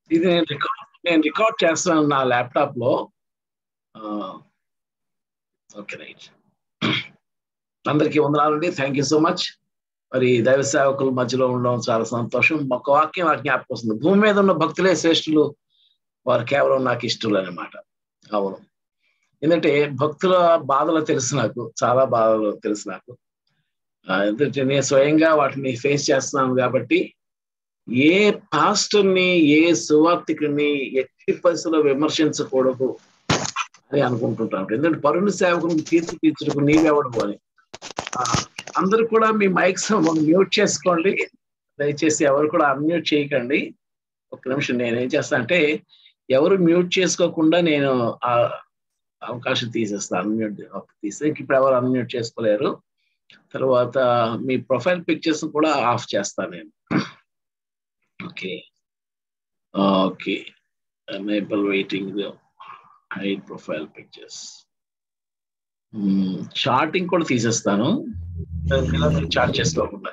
ఇది నేను రికార్డ్ నేను రికార్డ్ చేస్తున్నాను నా ల్యాప్టాప్ లో ఓకే రైట్ అందరికీ వందనాలండి థ్యాంక్ యూ సో మచ్ మరి దైవ సేవకుల మధ్యలో ఉండడం చాలా సంతోషం ఒక వాక్యం నాకు జ్ఞాపకం వస్తుంది భూమి మీద ఉన్న భక్తులే శ్రేష్ఠులు వారు కేవలం నాకు ఇష్టలు అనమాట అవును ఎందుకంటే భక్తుల బాధలు తెలుసు నాకు చాలా బాధలు తెలుసు నాకు ఎందుకంటే నేను స్వయంగా వాటిని ఫేస్ చేస్తున్నాను కాబట్టి ఏ పాస్టర్ని ఏ సువార్థికుని ఎట్టి పరిస్థితుల్లో విమర్శించకూడదు అని అనుకుంటుంటాను ఎందుకంటే పరుణ సేవకుని తీర్చి తీర్చుకు నీవెవడు అని అందరూ కూడా మీ మైక్స్ మ్యూట్ చేసుకోండి దయచేసి ఎవరు కూడా అన్మ్యూట్ చేయకండి ఒక నిమిషం నేను ఏం చేస్తా అంటే ఎవరు మ్యూట్ చేసుకోకుండా నేను ఆ అవకాశం తీసేస్తాను అన్మ్యూట్ తీస్తే ఇప్పుడు ఎవరు అన్మ్యూట్ చేసుకోలేరు తర్వాత మీ ప్రొఫైల్ పిక్చర్స్ కూడా ఆఫ్ చేస్తాను నేను okay okay enable waiting hide profile pictures chatting కూడా తీసేస్తాను చార్ట్ చేసుకోకుండా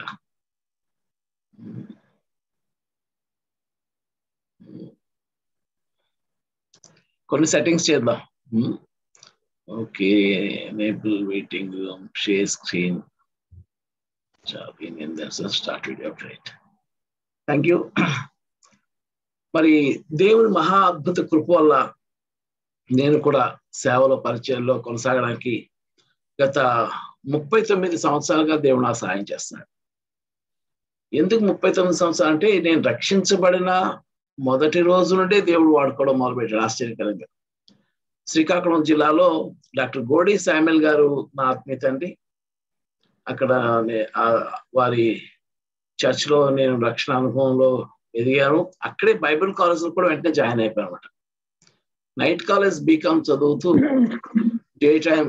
కొన్ని సెట్టింగ్స్ చేద్దాం okay enable waiting share screen chatting and start video right thank you మరి దేవుని మహా అద్భుత కృప వల్ల నేను కూడా సేవల పరిచయంలో కొనసాగడానికి గత ముప్పై తొమ్మిది సంవత్సరాలుగా దేవుడు నాకు సహాయం చేస్తున్నాడు ఎందుకు ముప్పై తొమ్మిది సంవత్సరాలు అంటే నేను రక్షించబడిన మొదటి రోజు నుండే దేవుడు వాడుకోవడం మొదలుపెట్టాడు ఆశ్చర్యకరంగా శ్రీకాకుళం జిల్లాలో డాక్టర్ గోడి శామ్యుల్ గారు నా ఆత్మీయ తండ్రి అక్కడ వారి చర్చ్లో నేను రక్షణ అనుభవంలో ఎదిగాను అక్కడే బైబిల్ కాలేజ్లో కూడా వెంటనే జాయిన్ అయిపోయాను అనమాట నైట్ కాలేజ్ బీకామ్ చదువుతూ day time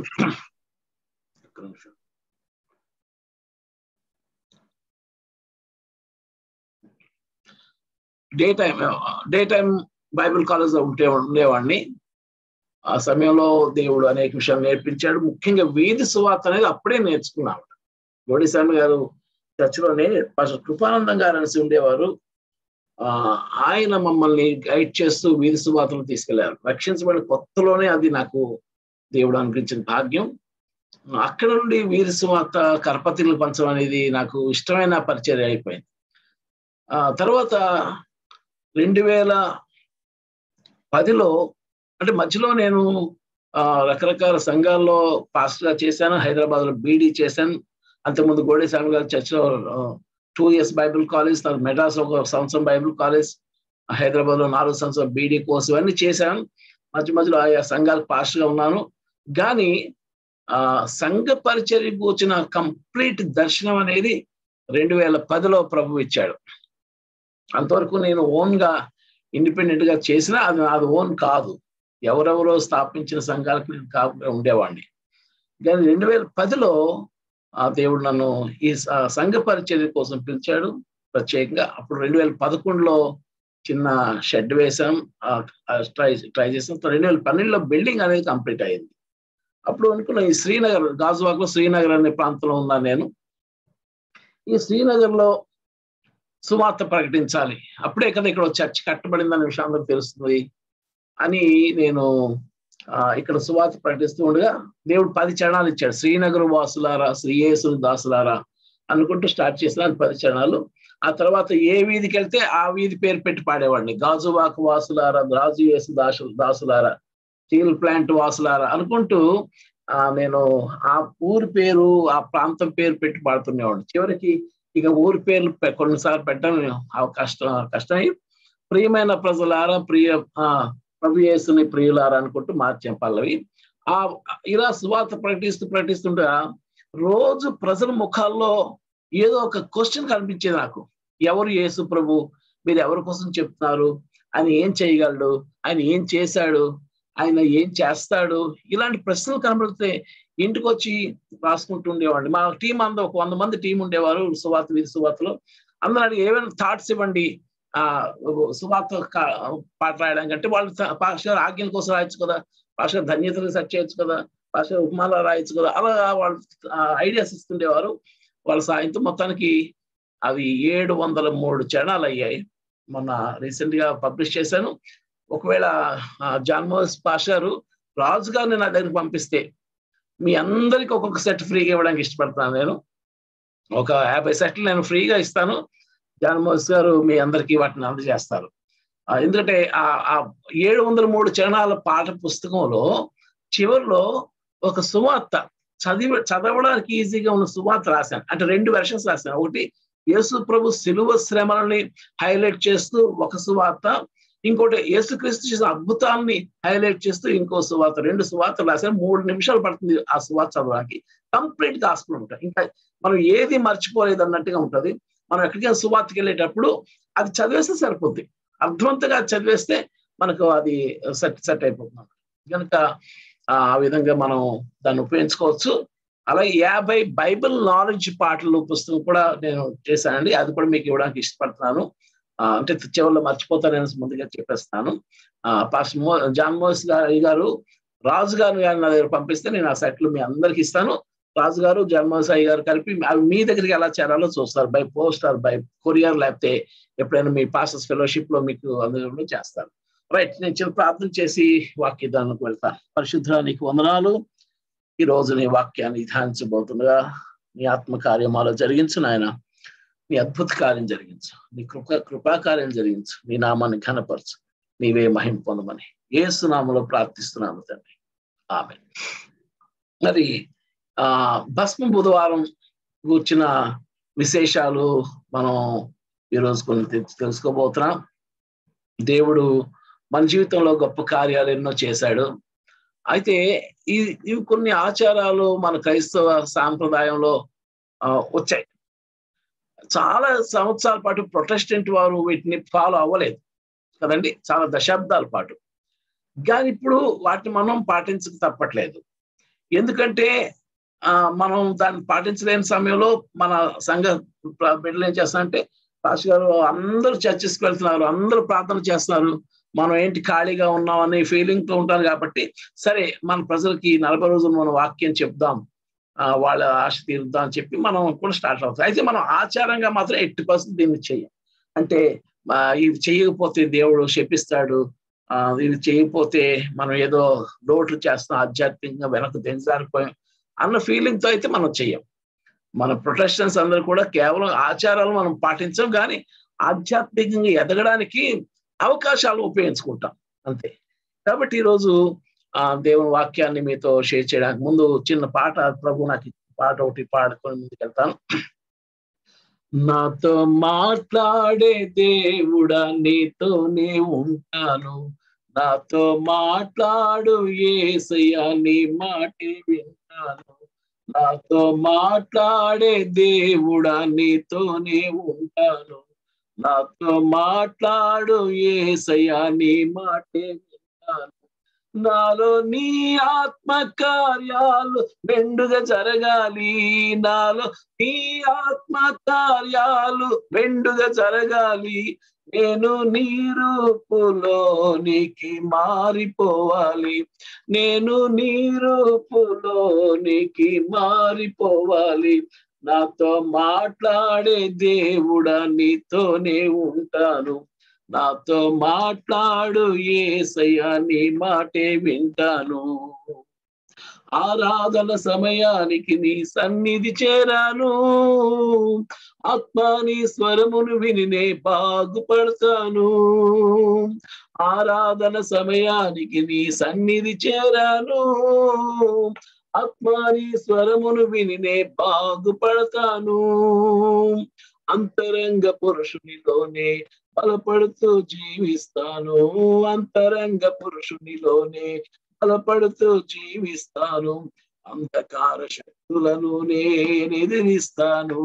day time day time Bible college ఉంటే ఉండేవాడిని ఆ సమయంలో దేవుడు అనేక విషయాలు నేర్పించాడు ముఖ్యంగా వీధి సువార్త అనేది అప్పుడే నేర్చుకున్నాను గోడిస్వామి గారు చర్చిలోనే కృపానందం గారు అనేసి ఉండేవారు ఆ ఆయన మమ్మల్ని గైడ్ చేస్తూ వీధి సువార్తలు తీసుకెళ్లారు రక్షించబడిన కొత్తలోనే అది నాకు దేవుడు అనుగ్రహించిన భాగ్యం అక్కడ నుండి వీధి సువార్త కరపతిలు పంచడం అనేది నాకు ఇష్టమైన పరిచయం అయిపోయింది ఆ తర్వాత రెండు వేల పదిలో అంటే మధ్యలో నేను రకరకాల సంఘాల్లో పాస్టర్గా చేశాను హైదరాబాద్ లో బీడీ చేశాను అంతకుముందు గోడేస్వామి గారు చర్చిలో టూ ఇయర్స్ బైబిల్ కాలేజ్ తర్వాత మెడ్రాస్ ఒక సంవత్సరం బైబిల్ కాలేజ్ హైదరాబాద్ లో నాలుగు సంవత్సరం బీడీ కోర్సు ఇవన్నీ చేశాను మధ్య మధ్యలో ఆయా సంఘాలకు పాస్టర్గా ఉన్నాను కానీ ఆ సంఘ పరిచర్యకు వచ్చిన కంప్లీట్ దర్శనం అనేది రెండు వేల పదిలో ప్రభు ఇచ్చాడు అంతవరకు నేను ఓన్ గా ఇండిపెండెంట్ గా చేసినా అది అది ఓన్ కాదు ఎవరెవరో స్థాపించిన సంఘాలకు నేను కాకుండా ఉండేవాడిని కానీ రెండు వేల పదిలో ఆ దేవుడు నన్ను ఈ సంఘ పరిచర్య కోసం పిలిచాడు ప్రత్యేకంగా అప్పుడు రెండు వేల పదకొండులో చిన్న షెడ్ వేసాం ట్రై ట్రై చేసాం రెండు వేల పన్నెండులో బిల్డింగ్ అనేది కంప్లీట్ అయింది అప్పుడు అనుకున్న ఈ శ్రీనగర్ గాజువాక్ లో శ్రీనగర్ అనే ప్రాంతంలో ఉన్నాను నేను ఈ శ్రీనగర్ లో సువార్త ప్రకటించాలి అప్పుడే కదా ఇక్కడ చర్చ్ కట్టబడిందనే విషయం అందరికి తెలుస్తుంది అని నేను ఇక్కడ సువార్త ప్రకటిస్తూ ఉండగా దేవుడు పది చరణాలు ఇచ్చాడు శ్రీనగర్ వాసులారా శ్రీయేసు దాసులారా అనుకుంటూ స్టార్ట్ చేసిన పది చరణాలు ఆ తర్వాత ఏ వీధికి వెళ్తే ఆ వీధి పేరు పెట్టి పాడేవాడిని గాజువాక్ వాసులారా రాజు యేసు దాసు దాసులారా స్టీల్ ప్లాంట్ వాసులారా అనుకుంటూ ఆ నేను ఆ ఊరి పేరు ఆ ప్రాంతం పేరు పెట్టి పాడుతునేవాడిని చివరికి ఇక ఊరి పేర్లు కొన్నిసార్లు పెట్టడం కష్టం కష్టమై ప్రియమైన ప్రజలారా ప్రియ ప్రభు యేసుని ప్రియులారా అనుకుంటూ మార్చాం పల్లవి ఆ ఇలా సువార్త ప్రకటిస్తూ ప్రకటిస్తుంటే రోజు ప్రజల ముఖాల్లో ఏదో ఒక క్వశ్చన్ కనిపించేది నాకు ఎవరు యేసు ప్రభు మీరు ఎవరి కోసం చెప్తున్నారు ఆయన ఏం చేయగలడు ఆయన ఏం చేశాడు ఆయన ఏం చేస్తాడు ఇలాంటి ప్రశ్నలు కనబడితే ఇంటికి వచ్చి రాసుకుంటూ ఉండేవాడిని మా టీం అందరూ ఒక వంద మంది టీం ఉండేవారు సువార్త వీధి సువార్తలో అందరూ అడిగి ఏమైనా థాట్స్ ఇవ్వండి ఆ సువార్త పాట రాయడానికి అంటే వాళ్ళు పాస్టర్ ఆజ్ఞల కోసం రాయొచ్చు కదా పాస్టర్ ధన్యతలు సెట్ చేయొచ్చు కదా పాస్టర్ ఉపమాల రాయొచ్చు కదా అలా వాళ్ళు ఐడియాస్ ఇస్తుండేవారు వాళ్ళ సాయంతో మొత్తానికి అవి ఏడు వందల మూడు చరణాలు అయ్యాయి మొన్న రీసెంట్ గా పబ్లిష్ చేశాను ఒకవేళ జాన్ మోస్ పాషారు రాజు గారిని నా దగ్గరికి పంపిస్తే మీ అందరికి ఒక్కొక్క సెట్ ఫ్రీగా ఇవ్వడానికి ఇష్టపడతాను నేను ఒక యాభై సెట్లు నేను ఫ్రీగా ఇస్తాను జాన్ మోస్ గారు మీ అందరికీ వాటిని అందజేస్తారు ఎందుకంటే ఆ ఏడు వందల మూడు చరణాల పాఠ పుస్తకంలో చివరిలో ఒక సువార్త చదివి చదవడానికి ఈజీగా ఉన్న సువార్త రాశాను అంటే రెండు వెర్షన్స్ రాశాను ఒకటి యేసు ప్రభు సిలువ శ్రమలని హైలైట్ చేస్తూ ఒక సువార్త ఇంకోటి యేసుక్రీస్తు చేసిన అద్భుతాన్ని హైలైట్ చేస్తూ ఇంకో సువార్త రెండు సువార్తలు రాశాను మూడు నిమిషాలు పడుతుంది ఆ సువార్త చదవడానికి కంప్లీట్ గాస్పుల్ ఉంటాయి ఇంకా మనం ఏది మర్చిపోలేదు అన్నట్టుగా ఉంటుంది మనం ఎక్కడికైనా సువార్తకి వెళ్ళేటప్పుడు అది చదివేస్తే సరిపోద్ది అర్థవంతంగా చదివేస్తే మనకు అది సెట్ సెట్ అయిపోతుంది కనుక ఆ విధంగా మనం దాన్ని ఉపయోగించుకోవచ్చు అలాగే యాభై బైబిల్ నాలెడ్జ్ పాటలు పుస్తకం కూడా నేను చేశానండి అది కూడా మీకు ఇవ్వడానికి ఇష్టపడుతున్నాను అంటే చివరిలో మర్చిపోతానని ముందుగా చెప్పేస్తాను పాస్ మో జాన్ మోస్ గారి గారు రాజు గారు గారిని నా దగ్గర పంపిస్తే నేను ఆ సెట్లు మీ అందరికి ఇస్తాను రాజు గారు జన్మసాయి గారు కలిపి అవి మీ దగ్గరికి ఎలా చేరాలో చూస్తారు by post or by courier లేకపోతే ఎప్పుడైనా మీ పాస్టర్స్ ఫెలోషిప్ లో మీకు అందులో చేస్తారు రైట్ నేను చిన్న ప్రార్థన చేసి వాక్యదానికి వెళ్తాను పరిశుద్ధ నీకు వందనాలు ఈ రోజు నీ వాక్యాన్ని ధ్యానించబోతుండగా నీ ఆత్మ కార్యమాలో జరిగించు నాయన నీ అద్భుత కార్యం జరిగించు నీ కృప కృపాకార్యం జరిగించు నీ నామాన్ని ఘనపరచు నీవే మహిం పొందమని ఏసునామలో ప్రార్థిస్తున్నాను తండ్రి ఆమె మరి ఆ భస్మ బుధవారం కూర్చిన విశేషాలు మనం ఈరోజు కొన్ని తెలుసుకోబోతున్నాం దేవుడు మన జీవితంలో గొప్ప కార్యాలు ఎన్నో చేశాడు అయితే ఈ ఇవి కొన్ని ఆచారాలు మన క్రైస్తవ సాంప్రదాయంలో వచ్చాయి చాలా సంవత్సరాల పాటు ప్రొటెస్టెంట్ వారు వీటిని ఫాలో అవ్వలేదు కదండి చాలా దశాబ్దాల పాటు కానీ ఇప్పుడు వాటిని మనం పాటించక తప్పట్లేదు ఎందుకంటే ఆ మనం దాన్ని పాటించలేని సమయంలో మన సంఘ బిడ్డలు ఏం చేస్తారంటే పాస్ గారు అందరూ చర్చస్కి వెళ్తున్నారు అందరూ ప్రార్థన చేస్తున్నారు మనం ఏంటి ఖాళీగా ఉన్నాం అనే ఫీలింగ్ తో ఉంటారు కాబట్టి సరే మన ప్రజలకి నలభై రోజులు మనం వాక్యం చెప్దాం వాళ్ళ ఆశ తీరుద్దాం అని చెప్పి మనం కూడా స్టార్ట్ అవుతాం అయితే మనం ఆచారంగా మాత్రం ఎట్టి పర్సెంట్ దీన్ని చెయ్యం అంటే ఇది చేయకపోతే దేవుడు శపిస్తాడు ఇది చేయకపోతే మనం ఏదో లోట్లు చేస్తాం ఆధ్యాత్మికంగా వెనక దిగజారిపోయాం అన్న ఫీలింగ్ తో అయితే మనం చెయ్యం మన ప్రొటెక్షన్స్ అందరూ కూడా కేవలం ఆచారాలు మనం పాటించాం కానీ ఆధ్యాత్మికంగా ఎదగడానికి అవకాశాలు ఉపయోగించుకుంటాం అంతే కాబట్టి ఈరోజు ఆ దేవుని వాక్యాన్ని మీతో షేర్ చేయడానికి ముందు చిన్న పాట ప్రభు నాకు పాట ఒకటి పాడుకొని ముందుకెళ్తాను నాతో మాట్లాడే దేవుడా నీతోనే ఉంటాను నాతో మాట్లాడు ఏసయ్యా నీ మాటే వింటాను నాతో మాట్లాడే దేవుడా నీతోనే ఉంటాను నాతో మాట్లాడు ఏసయ్యా నీ మాటే వింటాను నాలో నీ ఆత్మ కార్యాలు మెండుగా జరగాలి నాలో నీ ఆత్మ కార్యాలు మెండుగా జరగాలి నేను నీ రూపులోనికి మారిపోవాలి నేను నీ రూపులోనికి మారిపోవాలి నాతో మాట్లాడే దేవుడా నీతోనే ఉంటాను నాతో మాట్లాడు ఏసయ్యా నీ మాటే వింటాను ఆరాధన సమయానికి నీ సన్నిధి చేరాను ఆత్మాని స్వరమును విని నే బాగుపడతాను ఆరాధన సమయానికి నీ సన్నిధి చేరాను ఆత్మాని స్వరమును విని నే బాగుపడతాను అంతరంగ పురుషునిలోనే బలపడుతూ జీవిస్తాను అంతరంగ పురుషునిలోనే బలపడుతూ జీవిస్తాను అంధకార శక్తులను నేను ఎదిరిస్తాను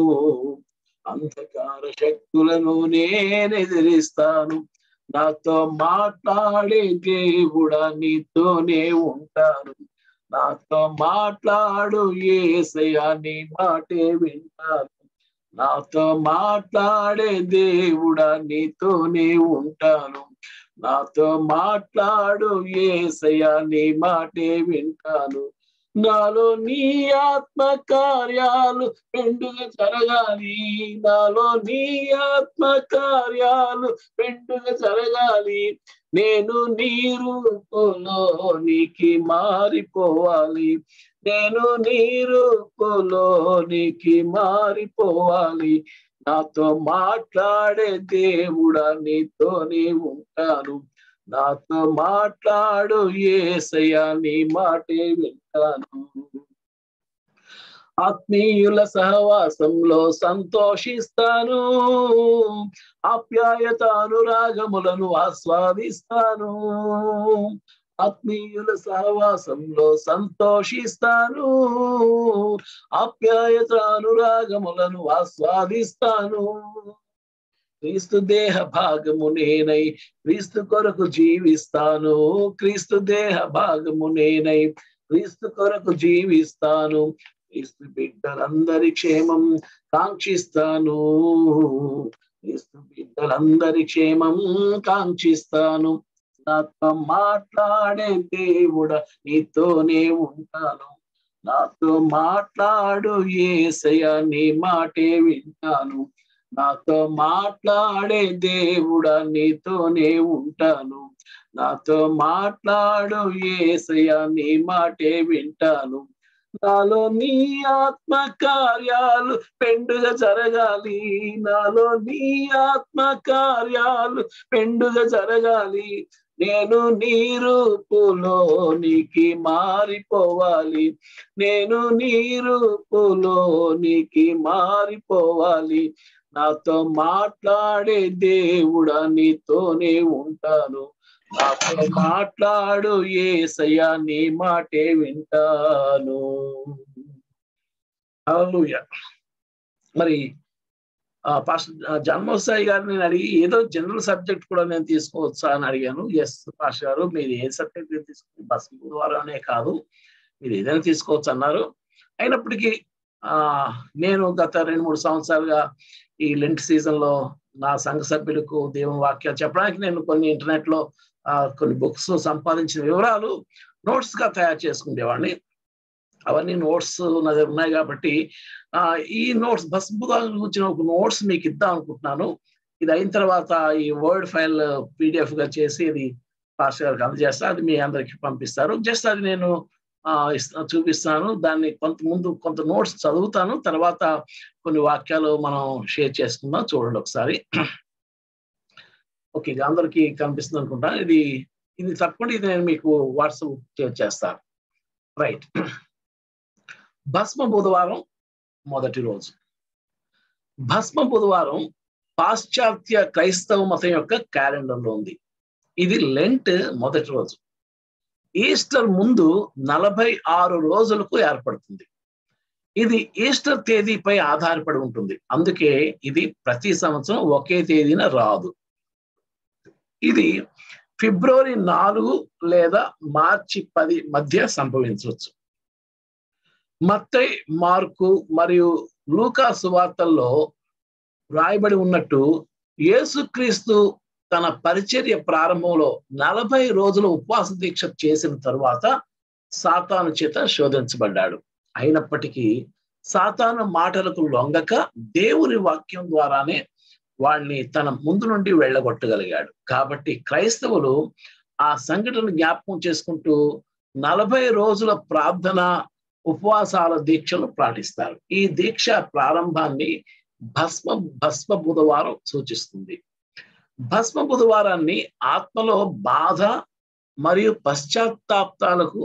అంధకార శక్తులను నేను ఎదిరిస్తాను నాతో మాట్లాడే దేవుడా నీతోనే ఉంటాను నాతో మాట్లాడు ఏసయ్యా నీ మాటే వింటాను నాతో మాట్లాడే దేవుడా నీతోనే ఉంటాను నాతో మాట్లాడు ఏసయ్యా నీ మాటే వింటాను నాలో నీ ఆత్మ కార్యాలు పెండుగా జరగాలి నాలో నీ ఆత్మ కార్యాలు పెండుగా జరగాలి నేను నీ రూపులోనికి మారిపోవాలి నేను నీ రూపులోనికి మారిపోవాలి నాతో మాట్లాడే దేవుడా నీతోనే ఉంటాను నాతో మాట్లాడు ఏసయ్యా నీ మాటే వింటాను ఆత్మీయుల సహవాసంలో సంతోషిస్తాను ఆప్యాయత అనురాగములను ఆస్వాదిస్తాను ఆత్మీయుల సహవాసంలో సంతోషిస్తాను ఆప్యాయత అనురాగములను ఆస్వాదిస్తాను క్రీస్తు దేహ భాగము నేనై క్రీస్తు కొరకు జీవిస్తాను క్రీస్తు దేహ భాగము నేనై క్రీస్తు కొరకు జీవిస్తాను క్రీస్తు బిడ్డలందరి క్షేమం కాంక్షిస్తాను క్రీస్తు బిడ్డలందరి క్షేమం కాంక్షిస్తాను నాతో మాట్లాడే దేవుడ నీతోనే ఉంటాను నాతో మాట్లాడు ఏసయ నీ మాటే వింటాను నాతో మాట్లాడే దేవుడా నీతోనే ఉంటాను నాతో మాట్లాడు ఏసయ నీ మాటే వింటాను నాలో నీ ఆత్మ కార్యాలు పెండుగా జరగాలి నాలో నీ ఆత్మ కార్యాలు పెండుగా జరగాలి నేను నీ రూపులోనికి మారిపోవాలి నేను నీ రూపులోనికి మారిపోవాలి నాతో మాట్లాడే దేవుడా నీతోనే ఉంటాను నాతో మాట్లాడు ఏసయ్యా నీ మాటే వింటాను హల్లెలూయా మరి ఆ పాస్టర్ జన్మోత్సాయి గారు నేను అడిగి ఏదో జనరల్ సబ్జెక్ట్ కూడా నేను తీసుకోవచ్చా అని అడిగాను ఎస్ పాస్టర్ గారు మీరు ఏ సబ్జెక్ట్ తీసుకుని బస్ బుధవారం అనే కాదు మీరు ఏదైనా తీసుకోవచ్చు అన్నారు అయినప్పటికీ ఆ నేను గత రెండు మూడు సంవత్సరాలుగా ఈ లెంట్ సీజన్ లో నా సంఘ సభ్యులకు దేవుని వాక్యాలు చెప్పడానికి నేను కొన్ని ఇంటర్నెట్ లో కొన్ని బుక్స్ సంపాదించిన వివరాలు నోట్స్ గా తయారు చేసుకునేవాడిని అవన్నీ నోట్స్ నా దగ్గర ఉన్నాయి కాబట్టి ఆ ఈ నోట్స్ బస్ బుధాలను గురించిన ఒక నోట్స్ మీకు ఇద్దాం అనుకుంటున్నాను ఇది అయిన తర్వాత ఈ వర్డ్ ఫైల్ పీడిఎఫ్ గా చేసి ఇది పాస్టర్ గారికి అందజేస్తా అది మీ అందరికి పంపిస్తారు జస్ట్ అది నేను చూపిస్తాను దాన్ని కొంత ముందు కొంత నోట్స్ చదువుతాను తర్వాత కొన్ని వాక్యాలు మనం షేర్ చేసుకుందాం చూడండి ఒకసారి ఓకే ఇది అందరికి కనిపిస్తుంది అనుకుంటా ఇది ఇది తప్పకుండా ఇది నేను మీకు వాట్సాప్ షేర్ చేస్తాను రైట్ భస్మ బుధవారం మొదటి రోజు భస్మ బుధవారం పాశ్చాత్య క్రైస్తవ మతం యొక్క క్యాలెండర్లో ఉంది ఇది లెంట్ మొదటి రోజు ఈస్టర్ ముందు నలభై ఆరు రోజులకు ఏర్పడుతుంది ఇది ఈస్టర్ తేదీపై ఆధారపడి ఉంటుంది అందుకే ఇది ప్రతి సంవత్సరం ఒకే తేదీన రాదు ఇది ఫిబ్రవరి నాలుగు లేదా మార్చి పది మధ్య సంభవించవచ్చు మత్తై మార్కు మరియు లూకా సువార్తల్లో రాయబడి ఉన్నట్టు యేసుక్రీస్తు తన పరిచర్య ప్రారంభంలో నలభై రోజుల ఉపవాస దీక్ష చేసిన తరువాత సాతాను చేత శోధించబడ్డాడు అయినప్పటికీ సాతాను మాటలకు లొంగక దేవుని వాక్యం ద్వారానే వాడిని తన ముందు నుండి వెళ్ళగొట్టగలిగాడు కాబట్టి క్రైస్తవులు ఆ సంఘటన జ్ఞాపకం చేసుకుంటూ నలభై రోజుల ప్రార్థన ఉపవాసాల దీక్షలు పాటిస్తారు ఈ దీక్ష ప్రారంభాన్ని భస్మ భస్మ బుధవారం సూచిస్తుంది భస్మ బుధవారాన్ని ఆత్మలో బాధ మరియు పశ్చాత్తాపాలకు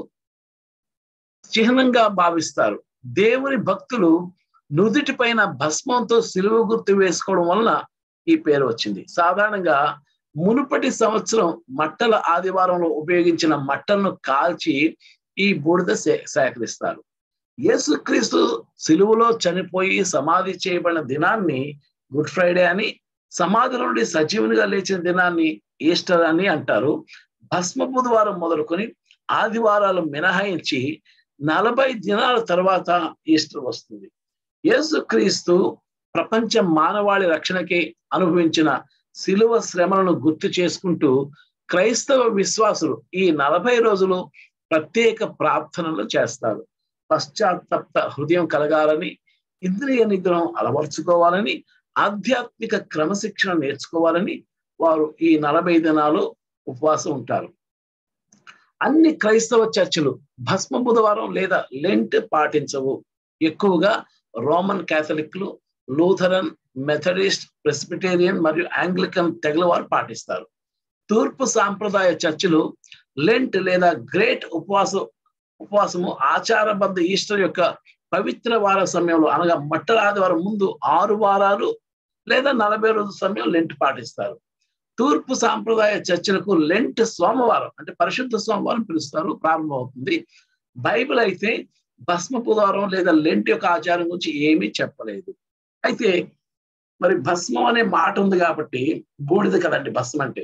చిహ్నంగా భావిస్తారు దేవుని భక్తులు నుదుటి పైన భస్మంతో సిలువ గుర్తు వేసుకోవడం వలన ఈ పేరు వచ్చింది సాధారణంగా మునుపటి సంవత్సరం మట్టల ఆదివారంలో ఉపయోగించిన మట్టలను కాల్చి ఈ బూడిద సేకరిస్తారు యేసుక్రీస్తు సిలువలో చనిపోయి సమాధి చేయబడిన దినాన్ని గుడ్ ఫ్రైడే అని సమాధి నుండి సజీవునిగా లేచిన దినాన్ని ఈస్టర్ అని అంటారు భస్మ బుధవారం మొదలుకొని ఆదివారాలు మినహాయించి నలభై దినాల తర్వాత ఈస్టర్ వస్తుంది యేసుక్రీస్తు ప్రపంచ మానవాళి రక్షణకి అనుభవించిన శిలువ శ్రమలను గుర్తు చేసుకుంటూ క్రైస్తవ విశ్వాసులు ఈ నలభై రోజులు ప్రత్యేక ప్రార్థనలు చేస్తారు పశ్చాత్తప్త హృదయం కలగాలని ఇంద్రియ నిగ్రహం అలవర్చుకోవాలని ఆధ్యాత్మిక క్రమశిక్షణ నేర్చుకోవాలని వారు ఈ నలభై దినాలు ఉపవాసం ఉంటారు అన్ని క్రైస్తవ చర్చిలు భస్మ బుధవారం లేదా లెంట్ పాటించవు ఎక్కువగా రోమన్ క్యాథలిక్లు లూథరన్ మెథడిస్ట్ ప్రెస్బిటేరియన్ మరియు ఆంగ్లికన్ తెగల వారు పాటిస్తారు తూర్పు సాంప్రదాయ చర్చిలు లెంట్ లేదా గ్రేట్ ఉపవాస ఉపవాసము ఆచారబద్ధ ఈస్టర్ యొక్క పవిత్ర వార సమయంలో అనగా మట్టల ఆదివారం ముందు ఆరు వారాలు లేదా నలభై రోజుల సమయం లెంట్ పాటిస్తారు తూర్పు సాంప్రదాయ చర్చలకు లెంట్ సోమవారం అంటే పరిశుద్ధ సోమవారం పిలుస్తారు ప్రారంభమవుతుంది బైబిల్ అయితే భస్మ బుధవారం లేదా లెంట్ యొక్క ఆచారం గురించి ఏమీ చెప్పలేదు అయితే మరి భస్మం అనే మాట ఉంది కాబట్టి బూడిద కదండి భస్మం అంటే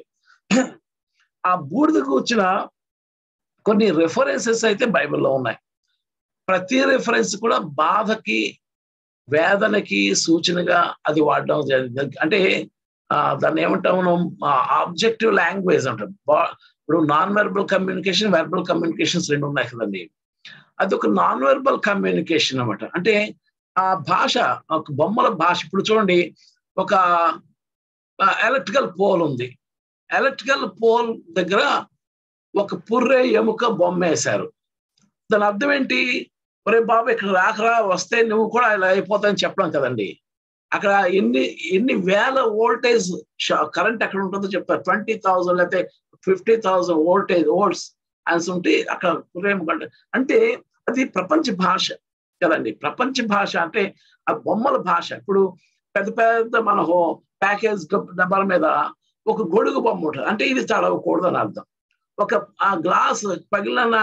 ఆ బూడిదకు వచ్చిన కొన్ని రెఫరెన్సెస్ అయితే బైబిల్లో ఉన్నాయి ప్రతి రెఫరెన్స్ కూడా బాధకి వేదనకి సూచనగా అది వాడడం జరిగింది అంటే దాన్ని ఏమంటాం మనం ఆబ్జెక్టివ్ లాంగ్వేజ్ అంటాం ఇప్పుడు non verbal communication verbal communications రెండు ఉన్నాయి కదండి అది ఒక నాన్ వెర్బల్ కమ్యూనికేషన్ అనమాట అంటే ఆ భాష ఒక బొమ్మల భాష ఇప్పుడు చూడండి ఒక ఎలక్ట్రికల్ పోల్ ఉంది ఎలక్ట్రికల్ పోల్ దగ్గర ఒక పుర్రె ఎముక బొమ్మ వేశారు దాని అర్థం ఏంటి ఒరే బాబు ఇక్కడ రాకరా వస్తే నువ్వు కూడా ఇలా అయిపోతాయని చెప్పడం కదండి అక్కడ ఎన్ని ఎన్ని వేల వోల్టేజ్ కరెంట్ ఎక్కడ ఉంటుందో చెప్తారు ట్వంటీ థౌజండ్ లేకపోతే ఫిఫ్టీ థౌజండ్ వోల్టేజ్ వోల్ట్స్ అని ఉంటే అక్కడ పుర్రె అంటే అది ప్రపంచ భాష కదండి ప్రపంచ భాష అంటే ఆ బొమ్మల భాష ఇప్పుడు పెద్ద పెద్ద మన ప్యాకేజ్ డబ్బాల మీద ఒక గొడుగు బొమ్మ ఉంటుంది అంటే ఇది చదవకూడదు అని అర్థం ఒక ఆ గ్లాస్ పగిలిన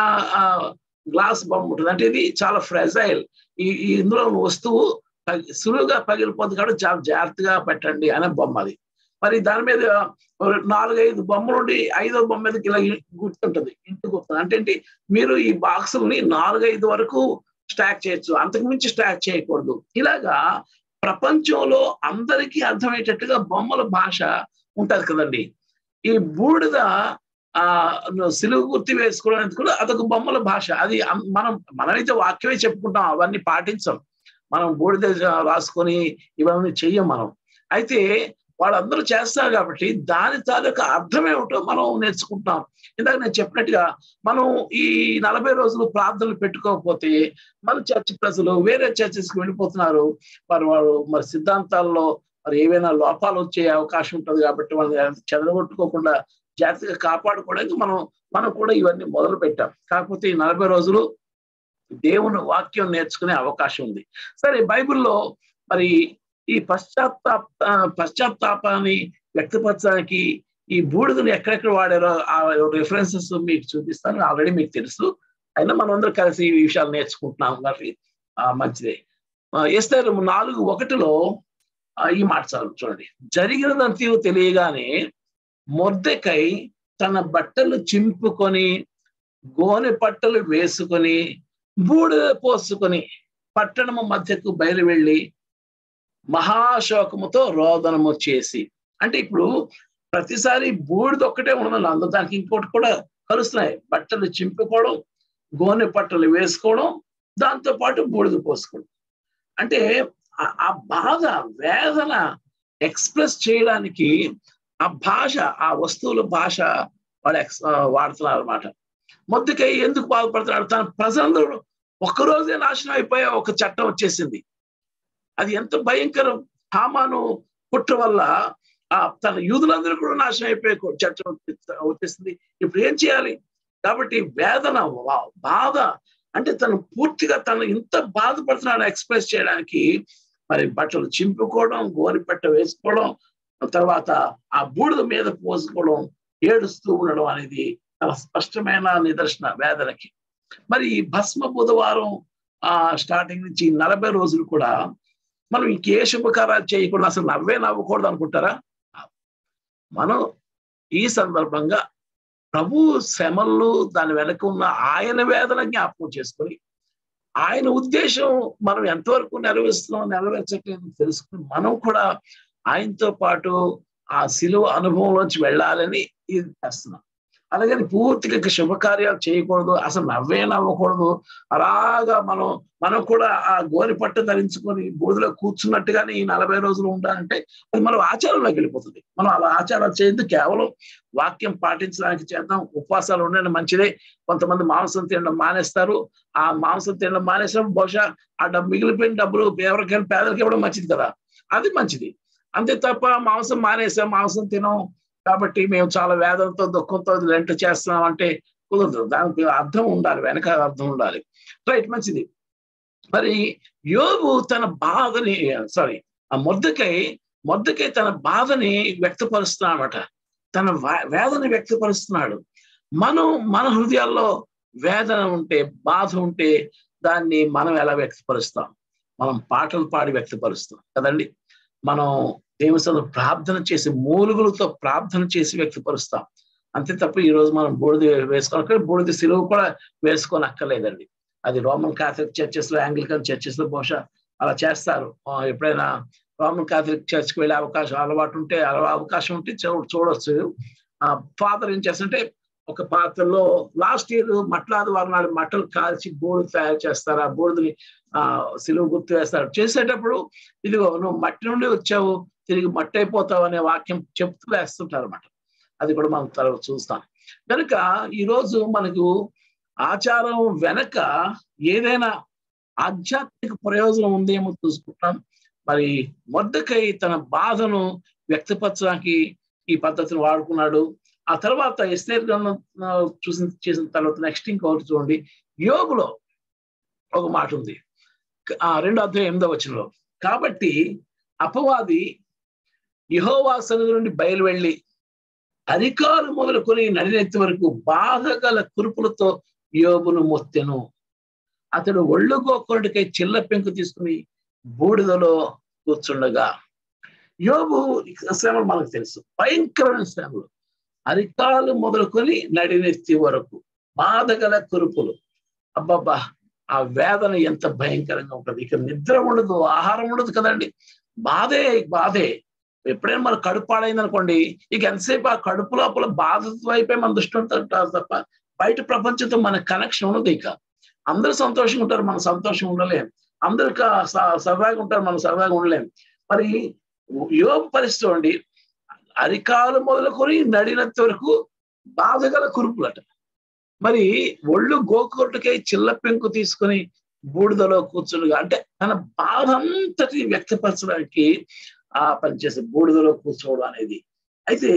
గ్లాస్ బొమ్మ ఉంటుంది అంటే ఇది చాలా ఫ్రెజైల్ ఈ ఇందులో వస్తువు సులువుగా పగిలిపోతుంది కాబట్టి చాలా జాగ్రత్తగా పెట్టండి అనే బొమ్మ అది మరి దాని మీద నాలుగైదు బొమ్మలు ఉండి ఐదో బొమ్మ మీదకి ఇలా గుర్తుంటుంది ఇంటి గుర్తుంది అంటే ఏంటి మీరు ఈ బాక్సుల్ని నాలుగైదు వరకు స్టాక్ చేయొచ్చు అంతకు మించి స్టాక్ చేయకూడదు ఇలాగా ప్రపంచంలో అందరికీ అర్థమయ్యేటట్టుగా బొమ్మల భాష ఉంటది కదండి ఈ బూడిద ఆ సిలువు గుర్తి వేసుకోవడానికి కూడా అదొక బొమ్మల భాష అది మనం మనమైతే వాక్యమే చెప్పుకుంటాం అవన్నీ పాటించం మనం బూడిద రాసుకొని ఇవన్నీ చెయ్యం మనం అయితే వాళ్ళందరూ చేస్తారు కాబట్టి దాని తాలూకా అర్థం ఏమిటో మనం నేర్చుకుంటాం ఇందాక నేను చెప్పినట్టుగా మనం ఈ నలభై రోజులు ప్రార్థనలు పెట్టుకోకపోతే మన చర్చ్ ప్రజలు వేరే చర్చెస్కి వెళ్ళిపోతున్నారు మరి వారు మరి సిద్ధాంతాల్లో మరి ఏవైనా లోపాలు వచ్చే అవకాశం ఉంటుంది కాబట్టి మనం చెదరగొట్టుకోకుండా జాగ్రత్తగా కాపాడుకోవడానికి మనం మనం కూడా ఇవన్నీ మొదలు పెట్టాం కాకపోతే ఈ నలభై రోజులు దేవుని వాక్యం నేర్చుకునే అవకాశం ఉంది సరే బైబిల్లో మరి ఈ పశ్చాత్తాప పశ్చాత్తాపాన్ని వ్యక్తపరచడానికి ఈ బూడిదని ఎక్కడెక్కడ వాడారో ఆ రిఫరెన్సెస్ మీకు చూపిస్తాను ఆల్రెడీ మీకు తెలుసు అయినా మనం అందరం కలిసి ఈ విషయాలు నేర్చుకుంటున్నాం మరి మంచిదే ఎస్తారు నాలుగు ఒకటిలో ఈ మాట చాలు చూడండి జరిగినదంతా తెలియగానే మొర్దెకై తన బట్టలు చింపుకొని గోనె పట్టలు వేసుకొని బూడిద పోసుకొని పట్టణము మధ్యకు బయలు వెళ్ళి మహాశోకముతో రోదనము చేసి అంటే ఇప్పుడు ప్రతిసారి బూడిద ఒక్కటే ఉండదు అందులో దానికి ఇంకోటి కూడా కలుస్తున్నాయి బట్టలు చింపుకోవడం గోనె పట్టలు వేసుకోవడం దాంతో పాటు బూడిద పోసుకోవడం అంటే ఆ బాధ వేదన ఎక్స్ప్రెస్ చేయడానికి ఆ భాష ఆ వస్తువుల భాష వాడు ఎక్స్ వాడుతున్నారు అనమాట మొద్దుకై ఎందుకు బాధపడుతున్నాడు తన ప్రజలందరూ ఒక్కరోజే నాశనం అయిపోయే ఒక చట్టం వచ్చేసింది అది ఎంత భయంకరం హామాను కుట్ర వల్ల ఆ తన యూదులందరూ కూడా నాశనం అయిపోయే చట్టం వచ్చేసింది ఇప్పుడు ఏం చేయాలి కాబట్టి వేదన బాధ అంటే తను పూర్తిగా తను ఇంత బాధపడుతున్నాడు ఎక్స్ప్రెస్ చేయడానికి మరి బట్టలు చింపుకోవడం గోరిపట్ట వేసుకోవడం తర్వాత ఆ బూడిద మీద పోసుకోవడం ఏడుస్తూ ఉండడం అనేది చాలా స్పష్టమైన నిదర్శన వేదనకి మరి ఈ భస్మ బుధవారం ఆ స్టార్టింగ్ నుంచి నలభై రోజులు కూడా మనం ఇంకే శుభకారాలు చేయకుండా అసలు నవ్వే నవ్వకూడదు అనుకుంటారా మనం ఈ సందర్భంగా ప్రభు శ్రమలు దాని వెనక ఉన్న ఆయన వేదన జ్ఞాపకం చేసుకొని ఆయన ఉద్దేశం మనం ఎంతవరకు నెరవేరుస్తున్నాం నెరవేర్చట్లేదు తెలుసుకుని మనం కూడా ఆయనతో పాటు ఆ శిలువ అనుభవంలోంచి వెళ్ళాలని ఇది చేస్తున్నాం అలాగని పూర్తిగా ఇక శుభకార్యాలు చేయకూడదు అసలు నవ్వే నవ్వకూడదు అలాగా మనం మనం కూడా ఆ గోరి పట్టు ధరించుకొని బూదిలో కూర్చున్నట్టుగానే ఈ నలభై రోజులు ఉండాలంటే అది మనం ఆచారంలోకి వెళ్ళిపోతుంది మనం అలా ఆచారాలు చేయొద్దు కేవలం వాక్యం పాటించడానికి చేద్దాం ఉపవాసాలు ఉండడం మంచిదే కొంతమంది మాంసం తినడం మానేస్తారు ఆ మాంసం తినడం మానేసినప్పుడు బహుశా ఆ డబ్బు మిగిలిపోయిన డబ్బులు ఎవరికైనా పేదలకి ఇవ్వడం మంచిది కదా అది మంచిది అంతే తప్ప మాంసం మానేసాం మాంసం తినం కాబట్టి మేము చాలా వేదనతో దుఃఖంతో లెంట చేస్తున్నాం అంటే కుదరదు దానికి అర్థం ఉండాలి వెనక అర్థం ఉండాలి రైట్ మంచిది మరి యోగు తన బాధని సారీ ఆ మొద్దకై మొద్దకై తన బాధని వ్యక్తపరుస్తున్నాడట తన వేదన వ్యక్తపరుస్తున్నాడు మనం మన హృదయాల్లో వేదన ఉంటే బాధ ఉంటే దాన్ని మనం ఎలా వ్యక్తపరుస్తాం మనం పాటలు పాడి వ్యక్తపరుస్తాం కదండి మనం దేవుని ప్రార్థన చేసి మూలుగులతో ప్రార్థన చేసి వ్యక్తపరుస్తాం అంతే తప్ప ఈ రోజు మనం బూడిద వేసుకోవాలి బూడిద సిలువ కూడా వేసుకొని అక్కర్లేదండి అది రోమన్ కాథలిక్ చర్చెస్ లో యాంగ్లికన్ చర్చెస్ లో బహుశా అలా చేస్తారు ఎప్పుడైనా రోమన్ కాథలిక్ చర్చ్కి వెళ్ళే అవకాశం అలవాటు ఉంటే అలవా అవకాశం ఉంటే చూడొచ్చు ఆ ఫాదర్ ఏం చేస్తుంటే ఒక పాత్రలో లాస్ట్ ఇయర్ మట్లాది వర్ణాలు మట్టలు కాల్చి బూడిద తయారు చేస్తారు ఆ బూడిదని ఆ సిలువ గుర్తు వేస్తారు చేసేటప్పుడు ఇదిగో నువ్వు మట్టి నుండి వచ్చావు తిరిగి మట్టి అయిపోతావు అనే వాక్యం చెప్తూ వేస్తుంటారు అనమాట అది కూడా మనం తర్వాత చూస్తాం కనుక ఈరోజు మనకు ఆచారం వెనక ఏదైనా ఆధ్యాత్మిక ప్రయోజనం ఉందేమో చూసుకుంటాం మరి మొద్దకై తన బాధను వ్యక్తపరచడానికి ఈ పద్ధతిని వాడుకున్నాడు ఆ తర్వాత ఎస్నేర్ గ్రంథం చూసిన చేసిన తర్వాత నెక్స్ట్ ఇంకొకటి చూడండి యోగులో ఒక మాట ఉంది ఆ రెండో అధ్యాయం ఎనిమిదో వచనంలో కాబట్టి అపవాది యహోవా సన్నిధి నుండి బయలు వెళ్ళి అధికారులు మొదలుకొని నడినెత్తి వరకు బాధగల కురుపులతో యోగును మొత్తెను అతడు ఒళ్ళు గోకొరటికై చిల్ల పెంకు తీసుకుని బూడిదలో కూర్చుండగా యోగు శ్రమలు మనకు తెలుసు భయంకరమైన శ్రమలు అరికాలు మొదలుకొని నడినెత్తి వరకు బాధగల కురుపులు అబ్బబ్బా ఆ వేదన ఎంత భయంకరంగా ఉంటుంది ఇక నిద్ర ఉండదు ఆహారం ఉండదు కదండి బాధే బాధే ఎప్పుడైనా మన కడుపు పాడైంది అనుకోండి ఇక ఎంతసేపు ఆ కడుపు లోపల బాధ వైపే మన దృష్టి ఉంటారు తప్ప బయట ప్రపంచంతో మన కనెక్షన్ ఉండదు ఇక అందరూ సంతోషంగా ఉంటారు మనం సంతోషం ఉండలేం అందరు సరదాగా ఉంటారు మనం సరదాగా ఉండలేం మరి యోగ పరిస్థితి అండి అరికాలు మొదలుకొని నడినంత వరకు బాధగల కురుపులట మరి ఒళ్ళు గోకొరటికై చిల్ల పెంకు తీసుకొని బూడిదలో కూర్చునిగా అంటే తన బాధ అంతటి వ్యక్తపరచడానికి ఆ పనిచేసే బూడిదలో కూర్చోవడం అనేది అయితే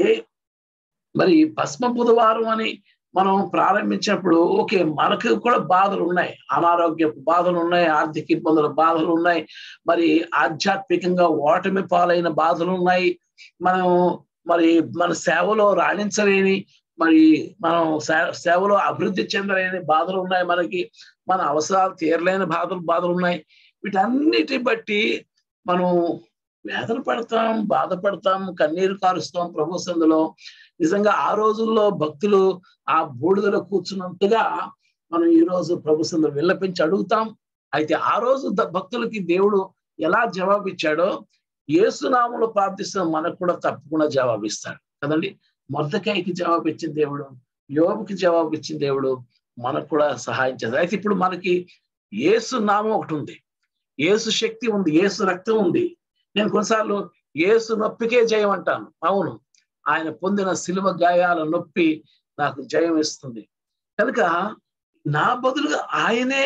మరి భస్మ బుధవారం అని మనం ప్రారంభించినప్పుడు ఓకే మనకు కూడా బాధలు ఉన్నాయి అనారోగ్య బాధలు ఉన్నాయి ఆర్థిక ఇబ్బందుల బాధలు ఉన్నాయి మరి ఆధ్యాత్మికంగా ఓటమి పాలైన బాధలు ఉన్నాయి మనం మరి మన సేవలో రాణించలేని మరి మనం సేవలో అభివృద్ధి చెందలేని బాధలు ఉన్నాయి మనకి మన అవసరాలు తీరలేని బాధలు బాధలు ఉన్నాయి వీటన్నిటి బట్టి మనం వేదన పడతాం బాధపడతాం కన్నీరు కారుస్తాం ప్రభు సందులో నిజంగా ఆ రోజుల్లో భక్తులు ఆ బూడిదలో కూర్చున్నంతగా మనం ఈ రోజు ప్రభు సందులో విల్లపించి అడుగుతాం అయితే ఆ రోజు భక్తులకి దేవుడు ఎలా జవాబు ఇచ్చాడో ఏసునామంలో ప్రార్థిస్తున్న మనకు కూడా తప్పకుండా జవాబు ఇస్తాడు కదండి మొద్దకాయకి జవాబు ఇచ్చిన దేవుడు యోగుకి జవాబు ఇచ్చిన దేవుడు మనకు కూడా సహాయం చేస్తాడు అయితే ఇప్పుడు మనకి ఏసు నామం ఒకటి ఉంది ఏసు శక్తి ఉంది ఏసు రక్తం ఉంది నేను కొన్నిసార్లు ఏసు నొప్పికే జయం అంటాను అవును ఆయన పొందిన శిలువ గాయాల నొప్పి నాకు జయం ఇస్తుంది కనుక నా బదులుగా ఆయనే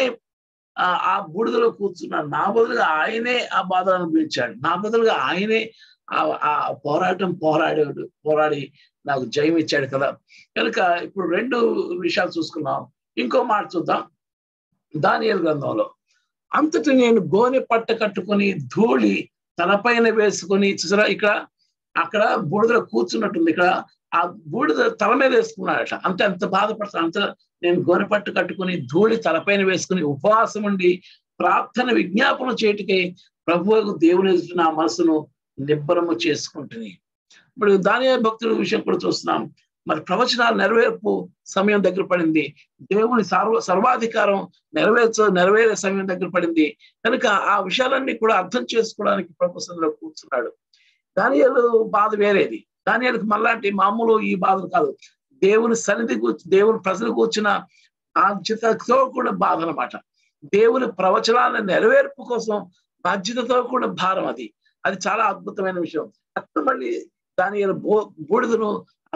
ఆ బూడిదలో కూర్చున్నాడు నా బదులుగా ఆయనే ఆ బాధను అనుభవించాడు నా బదులుగా ఆయనే ఆ పోరాటం పోరాడాడు పోరాడి నాకు జయం ఇచ్చాడు కదా కనుక ఇప్పుడు రెండు విషయాలు చూసుకున్నాం ఇంకో మాట చూద్దాం దానియల్ గ్రంథంలో అంతటి నేను గోనె పట్ట కట్టుకొని ధూళి తలపైన వేసుకొని చూసారా ఇక్కడ అక్కడ బూడిదలో కూర్చున్నట్టుంది ఇక్కడ ఆ బూడిద తల మీద వేసుకున్నాడట అంతే అంత బాధపడతాను అంత నేను గోనె పట్టు కట్టుకుని ధూళి తలపైన వేసుకుని ఉపవాసం ఉండి ప్రార్థన విజ్ఞాపన చేయటికై ప్రభువుకు దేవుని నా మనసును నిబ్బరము చేసుకుంటుంది ఇప్పుడు దాని భక్తుల విషయం కూడా చూస్తున్నాం మరి ప్రవచనాలు నెరవేర్పు సమయం దగ్గర పడింది దేవుని సర్వ సర్వాధికారం నెరవేర్చ నెరవేరే సమయం దగ్గర పడింది కనుక ఆ విషయాలన్నీ కూడా అర్థం చేసుకోవడానికి ప్రభుత్వంలో కూర్చున్నాడు దానియాలు బాధ వేరేది దానియాలకు మళ్ళాంటి మామూలు ఈ బాధలు కాదు దేవుని సన్నిధి కూర్చు దేవుని ప్రజలు కూర్చున్న బాధ్యతతో కూడా బాధ అనమాట దేవుని ప్రవచనాల నెరవేర్పు కోసం బాధ్యతతో కూడా భారం అది అది చాలా అద్భుతమైన విషయం అక్కడ మళ్ళీ దాని బో బూడిదను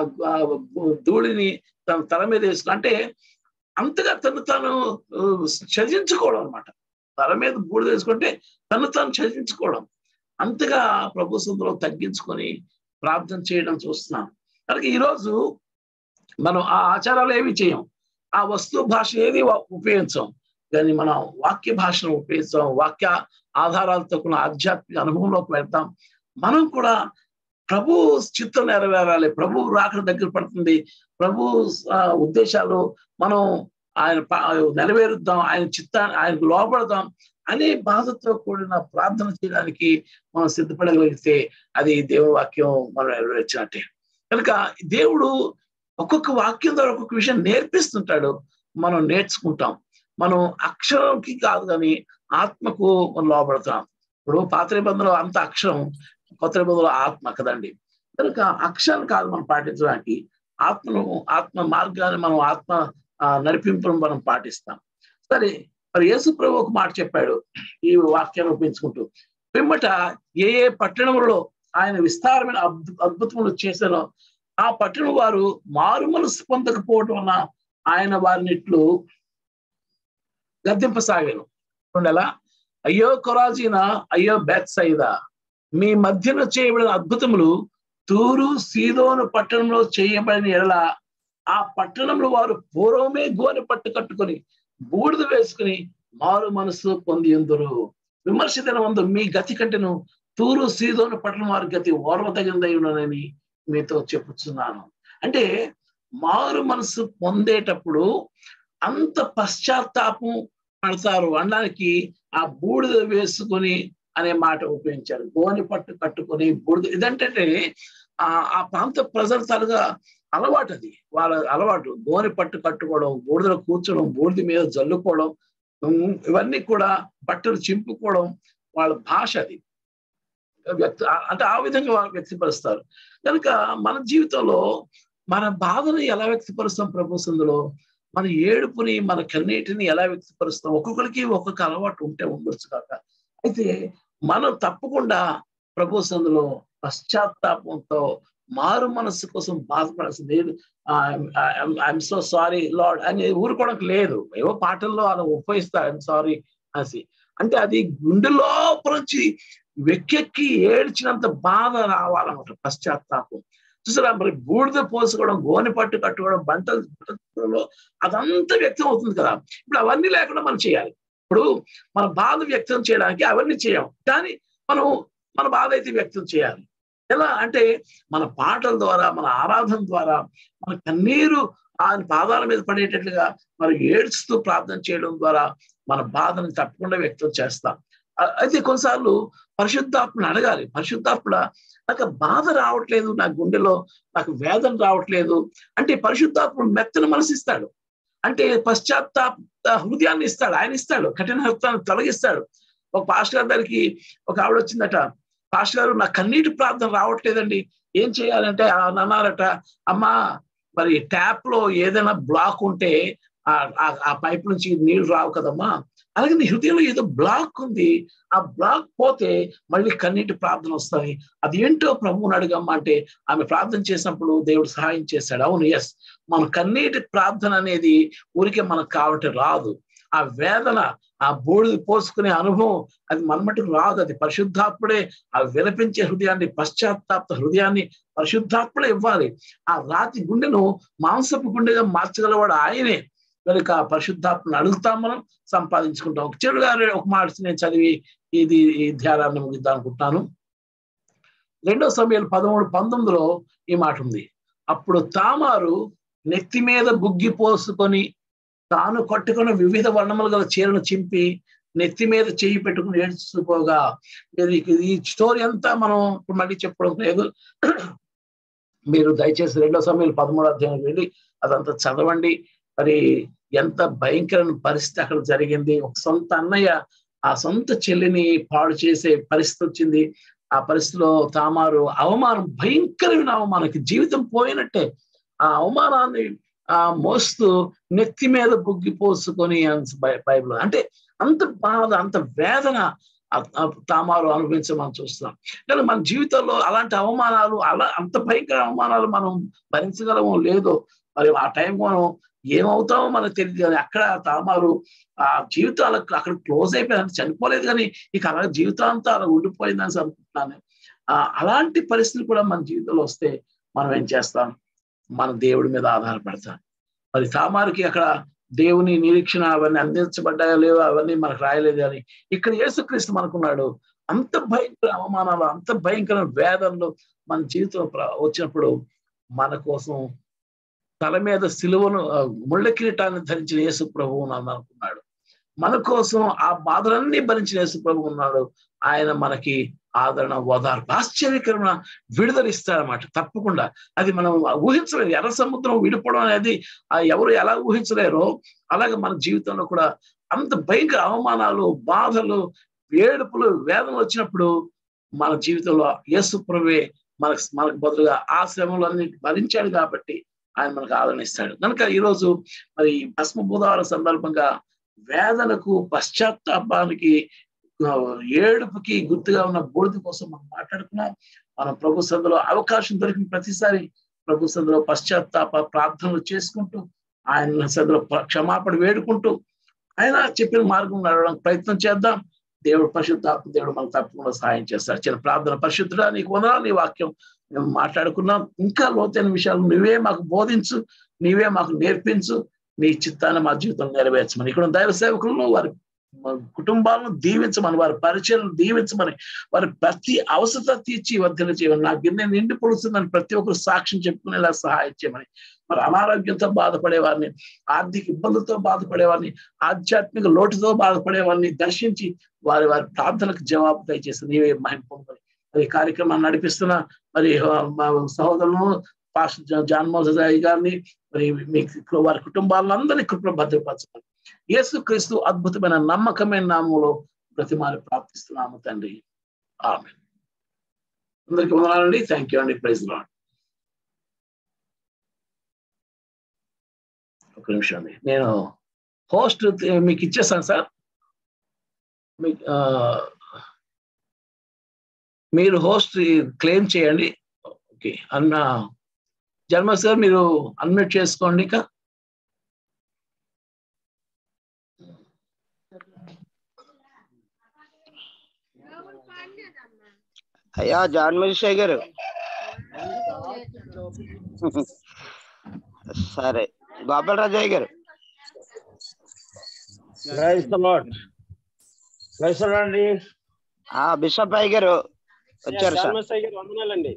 ధూళిని తన తల మీద వేసుకుని అంటే అంతగా తను తాను చర్చించుకోవడం అనమాట తల మీద బూడిద వేసుకుంటే తను తాను చర్చించుకోవడం అంతగా ప్రభు సందులో తగ్గించుకొని ప్రార్థన చేయడం చూస్తున్నాం కనుక ఈరోజు మనం ఆ ఆచారాలు ఏమి చేయం ఆ వస్తు భాష ఏది ఉపయోగించాం కానీ మనం వాక్య భాషను ఉపయోగిస్తాం వాక్య ఆధారాలతో కొన్ని ఆధ్యాత్మిక అనుభవంలోకి వెళ్తాం మనం కూడా ప్రభు చిత్తం నెరవేరాలి ప్రభు రాకడ దగ్గర పడుతుంది ప్రభు ఉద్దేశాలు మనం ఆయన నెరవేరుద్దాం ఆయన చిత్తాన్ని ఆయనకు లోపడదాం అనే బాధతో కూడిన ప్రార్థన చేయడానికి మనం సిద్ధపడగలిగితే అది దేవుని వాక్యం మనం నెరవేర్చినట్టే కనుక దేవుడు ఒక్కొక్క వాక్యం ద్వారా ఒక్కొక్క విషయం నేర్పిస్తుంటాడు మనం నేర్చుకుంటాం మనం అక్షరంకి కాదు కానీ ఆత్మకు మనం లోపడతాం ఇప్పుడు పాత నిబంధనలో అంత అక్షరం కొత్త నిబంధనలో ఆత్మ కదండి కనుక అక్షరం కాదు మనం పాటించడానికి ఆత్మను ఆత్మ మార్గాన్ని మనం ఆత్మ నడిపింపును మనం పాటిస్తాం సరే మరి యేసు ప్రభు ఒక మాట చెప్పాడు ఈ వాక్యాన్ని ఉపయోగించుకుంటూ పిమ్మట ఏ ఏ పట్టణములలో ఆయన విస్తారమైన అద్భుతములు చేశారో ఆ పట్టణం వారు మారు మనసు పొందకపోవటం వలన ఆయన వారిని ఇట్లు గద్దెంపసాగాను ఎలా అయ్యో కొరాజీన అయ్యో బెత్సైదా మీ మధ్యన చేయబడిన అద్భుతములు తూరు సీదోను పట్టణంలో చేయబడిన ఎడల ఆ పట్టణంలో వారు పూర్వమే గోనె పట్టు కట్టుకొని బూడిద వేసుకుని మారు మనసు పొంది ఎందురు విమర్శితన వందు మీ గతి కంటేను తూరు సీదోను పట్టణం వారి గతి ఓర్వ తగినదై ఉన్నదని మీతో చెప్పుచున్నాను అంటే మారు మనసు పొందేటప్పుడు అంత పశ్చాత్తాపం పడతారు అనడానికి ఆ బూడిద వేసుకొని అనే మాట ఉపయోగించారు గోని పట్టు కట్టుకొని బూడిద ఇదంటే ఆ ఆ ప్రాంత ప్రజల తలుగా అలవాటు అది వాళ్ళ అలవాటు గోని పట్టు కట్టుకోవడం బూడిదలో కూర్చోవడం బూడిద మీద జల్లుకోవడం ఇవన్నీ కూడా బట్టలు చింపుకోవడం వాళ్ళ భాష అది వ్యక్తి అంటే ఆ విధంగా వాళ్ళు వ్యక్తపరుస్తారు కనుక మన జీవితంలో మన బాధను ఎలా వ్యక్తపరుస్తాం ప్రభుత్వంలో మన ఏడుపుని మన కన్నీటిని ఎలా వ్యక్తపరుస్తాం ఒక్కొక్కరికి ఒక్కొక్క అలవాటు ఉంటే ఉండొచ్చు కాక అయితే మనం తప్పకుండా ప్రభు సందులో పశ్చాత్తాపంతో మారు మనస్సు కోసం బాధపడాల్సింది ఐఎమ్ సో సారీ లార్డ్ అని ఊరుకోవడానికి లేదు ఏవో పాటల్లో అలా ఉపయోగిస్తా ఐఎమ్ సారీ అనేసి అంటే అది గుండె లోపల నుంచి వెక్కెక్కి ఏడ్చినంత బాధ రావాలన్నమాట పశ్చాత్తాపం చూసారా మరి బూడిద పోసుకోవడం గోనె పట్టు కట్టుకోవడం బంటలు బట్టలో అదంతా వ్యక్తం అవుతుంది కదా ఇప్పుడు అవన్నీ లేకుండా మనం చేయాలి ఇప్పుడు మన బాధ వ్యక్తం చేయడానికి అవన్నీ చేయం కానీ మనం మన బాధ అయితే వ్యక్తం చేయాలి ఎలా అంటే మన పాటల ద్వారా మన ఆరాధన ద్వారా మన కన్నీరు ఆయన పాదాల మీద పడేటట్లుగా మరి ఏడ్చుతూ ప్రార్థన చేయడం ద్వారా మన బాధను తప్పకుండా వ్యక్తం చేస్తాం అయితే కొన్నిసార్లు పరిశుద్ధాత్మను అడగాలి పరిశుద్ధాత్ముడ నాకు బాధ రావట్లేదు నా గుండెలో నాకు వేదన రావట్లేదు అంటే పరిశుద్ధాత్ముడు మెత్తన మనసిస్తాడు అంటే పశ్చాత్తాప హృదయాన్ని ఇస్తాడు ఆయన ఇస్తాడు కఠిన హృదయాన్ని తొలగిస్తాడు ఒక పాస్టర్ గారి దగ్గరికి ఒక ఆవిడ వచ్చిందట పాస్టర్ గారు నా కన్నీటి ప్రార్థన రావట్లేదండి ఏం చేయాలంటే అన్నారట అమ్మా మరి ట్యాప్ లో ఏదైనా బ్లాక్ ఉంటే ఆ పైప్ నుంచి నీళ్లు రావు కదమ్మా అలాగే నీ హృదయంలో ఏదో బ్లాక్ ఉంది ఆ బ్లాక్ పోతే మళ్ళీ కన్నీటి ప్రార్థన వస్తాయి అది ఏంటో ప్రభువుని అడగమ్మా అంటే ఆమె ప్రార్థన చేసినప్పుడు దేవుడు సహాయం చేశాడు అవును ఎస్ మన కన్నీటి ప్రార్థన అనేది ఊరికే మనకు కావటం రాదు ఆ వేదన ఆ బూడిది పోసుకునే అనుభవం అది మనమటుకు రాదు అది పరిశుద్ధాత్ముడే ఆ విలపించే హృదయాన్ని పశ్చాత్తాప హృదయాన్ని పరిశుద్ధాత్ముడే ఇవ్వాలి ఆ రాతి గుండెను మాంసపు గుండెగా మార్చగలవాడు ఆయనే కనుక పరిశుద్ధాత్మను అడుగుతాం మనం సంపాదించుకుంటాం ఒక చెడు గారు ఒక మాట నేను చదివి ఇది ఈ ధ్యానాన్ని ముగిద్దాం అనుకుంటున్నాను రెండో సమయాలు పదమూడు పంతొమ్మిదిలో ఈ మాట ఉంది అప్పుడు తామారు నెత్తి మీద బుగ్గి పోసుకొని తాను కట్టుకున్న వివిధ వర్ణములు గల చీరను చింపి నెత్తి మీద చేయి పెట్టుకుని ఏడ్చుకోగా ఈ స్టోరీ అంతా మనం ఇప్పుడు మళ్ళీ చెప్పడం లేదు మీరు దయచేసి రెండో సమయంలో పదమూడు అధ్యాయం వెళ్ళి అదంతా చదవండి మరి ఎంత భయంకరమైన పరిస్థితి అక్కడ జరిగింది ఒక సొంత అన్నయ్య ఆ సొంత చెల్లిని పాడు చేసే పరిస్థితి వచ్చింది ఆ పరిస్థితిలో తామారు అవమానం భయంకరమైన అవమానకి జీవితం పోయినట్టే ఆ అవమానాన్ని ఆ మోస్తూ నెత్తి మీద బుగ్గి పోసుకొని బైబిల్ అంటే అంత బాధ అంత వేదన తామారు అనుభవించమని చూస్తున్నాం కానీ మన జీవితంలో అలాంటి అవమానాలు అలా అంత భయంకర అవమానాలు మనం భరించగలమో లేదో మరి ఆ టైం మనం ఏమవుతామో మనకు తెలియదు కానీ అక్కడ తామారు ఆ జీవితాలు అక్కడ క్లోజ్ అయిపోయింది చనిపోలేదు కానీ ఇక అలా జీవితాంతా అలా ఉండిపోయిందని అనుకుంటున్నాను ఆ అలాంటి పరిస్థితులు కూడా మన జీవితంలో వస్తే మనం ఏం చేస్తాం మన దేవుడి మీద ఆధారపడతాం మరి తామారుకి అక్కడ దేవుని నిరీక్షణ అవన్నీ అందించబడ్డాయో లేవో అవన్నీ మనకు రాయలేదు కానీ ఇక్కడ యేసుక్రీస్తు మనకున్నాడు అంత భయంకర అవమానాలు అంత భయంకర వేదనలు మన జీవితంలో వచ్చినప్పుడు మన కోసం తల మీద సిలువను ముళ్ళ కిరీటాన్ని ధరించిన యేసు ప్రభువు అనుకున్నాడు మన కోసం ఆ బాధలన్నీ భరించిన యేసు ప్రభు ఉన్నాడు ఆయన మనకి ఆదరణ ఓదార్పు ఆశ్చర్యకరమైన విడుదలిస్తారన్నమాట తప్పకుండా అది మనం ఊహించలేదు ఎర్ర సముద్రం విడిపోవడం అనేది ఎవరు ఎలా ఊహించలేరో అలాగే మన జీవితంలో కూడా అంత భయంకర అవమానాలు బాధలు ఏడుపులు వేదనలు వచ్చినప్పుడు మన జీవితంలో యేసు ప్రభువే మనకు మనకు బదులుగా ఆ శ్రమలన్నీ భరించాడు కాబట్టి ఆయన మనకు ఆదరణ ఇస్తాడు కనుక ఈరోజు మరి భస్మ బుధవారం సందర్భంగా వేదనకు పశ్చాత్తాపానికి ఏడుపుకి గుర్తుగా ఉన్న బూడిద కోసం మనం మాట్లాడుకున్నాం మనం ప్రభు సందులో అవకాశం దొరికిన ప్రతిసారి ప్రభు సందులో పశ్చాత్తాప ప్రార్థనలు చేసుకుంటూ ఆయన సందులో క్షమాపణ వేడుకుంటూ ఆయన చెప్పిన మార్గం నడవడానికి ప్రయత్నం చేద్దాం దేవుడు పరిశుద్ధాత్మ దేవుడు మనకు తప్పకుండా సహాయం చేస్తాడు చిన్న ప్రార్థన పరిశుద్ధుడా నీకు వందనాలు నీ వాక్యం మేము మాట్లాడుకున్నాం ఇంకా లోతైన విషయాలు నువ్వే మాకు బోధించు నీవే మాకు నేర్పించు నీ చిత్తాన్ని మా జీవితంలో నెరవేర్చమని ఇక్కడ దైవ సేవకులను వారి కుటుంబాలను దీవించమని వారి పరిచయం దీవించమని వారి ప్రతి అవసరత తీర్చి వర్ధన చేయమని నా గిన్నె నిండి పొడుస్తుందని ప్రతి ఒక్కరు సాక్ష్యం చెప్పుకునేలా సహాయం చేయమని మరి అనారోగ్యంతో బాధపడే వారిని ఆర్థిక ఇబ్బందులతో బాధపడే వారిని ఆధ్యాత్మిక లోటుతో బాధపడే వారిని దర్శించి వారి వారి ప్రార్థనకు జవాబు దయచేసి నీవే మహిమ పొందని మరి కార్యక్రమాన్ని నడిపిస్తున్న మరి మా సహోదరులను పాస్టర్ జాన్మోహన్ గారిని మరి మీ వారి కుటుంబాలందరినీ కృపణ భద్రపరచమని యేసు క్రీస్తు అద్భుతమైన నమ్మకమైన నామంలో ప్రతిమాని ప్రార్థిస్తున్నాము తండ్రి ఆమె అందరికి వందనాలండి థ్యాంక్ యూ అండి ప్రైజ్ లాడ్ ఒక నిమిషం అండి నేను హోస్ట్ మీకు ఇచ్చేస్తాను సార్ మీకు మీరు హోస్ట్ క్లెయిమ్ చేయండి ఓకే అన్న జన్మ సార్ మీరు అన్మ్యూట్ చేసుకోండి ఇక అయ్యా జాన్ మిషయ్ గారు సరే గోపాల రాజయ్య గారు అండి ఆ బిషప్ అయ్య గారు వచ్చారు సార్ వందనాలండి